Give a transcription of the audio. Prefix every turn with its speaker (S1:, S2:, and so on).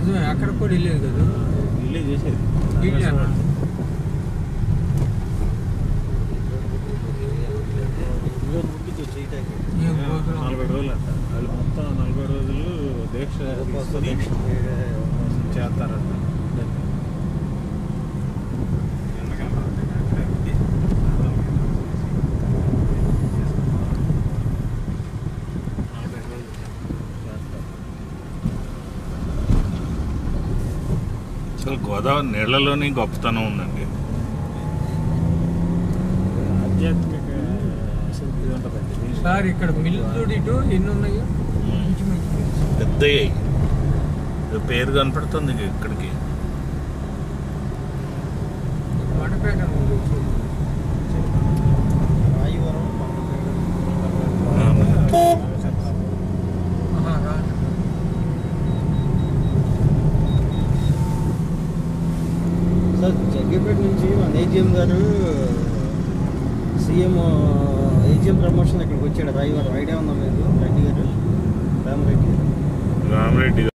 S1: నిజమే అక్కడ కూడా వెళ్ళేది కదా
S2: ఇల్లే చేసేది
S1: ఇల్లే అన్న.
S3: ఇదిగో ముగ్గుతో చేయటానికి
S1: ఏం పోతున్నాం.
S2: నలభై రోజులు అంట వాళ్ళు మొత్తం నలభై రోజులు దీక్ష తీసుకొని చేస్తారంట నలభై రోజులు చేస్తారు.
S4: అసలు గోదావరి నీళ్లలోని గొప్పతనం ఉందండి
S2: ఆధ్యాత్మిక ఇది ఉంటుందండి
S1: సార్ ఇక్కడ మిల్లు చూడు ఇటు ఎన్ని ఉన్నాయో మంచి మంచి
S4: పెద్దయ్యాయి పేరు కనపడుతుంది ఇక్కడికి
S1: మండపేట ఉంది.
S3: రాయవరం
S1: ఆహా, రా.
S3: సార్ జగ్గేపేట నుంచి మన ఏజిఎం గారు సీఎం ఏజిఎం ప్రమోషన్ ఇక్కడికి వచ్చాడు రాయవరం ఐడియా ఉందా మీకు రెడ్డి గారు రామరెడ్డి
S4: రామరెడ్డి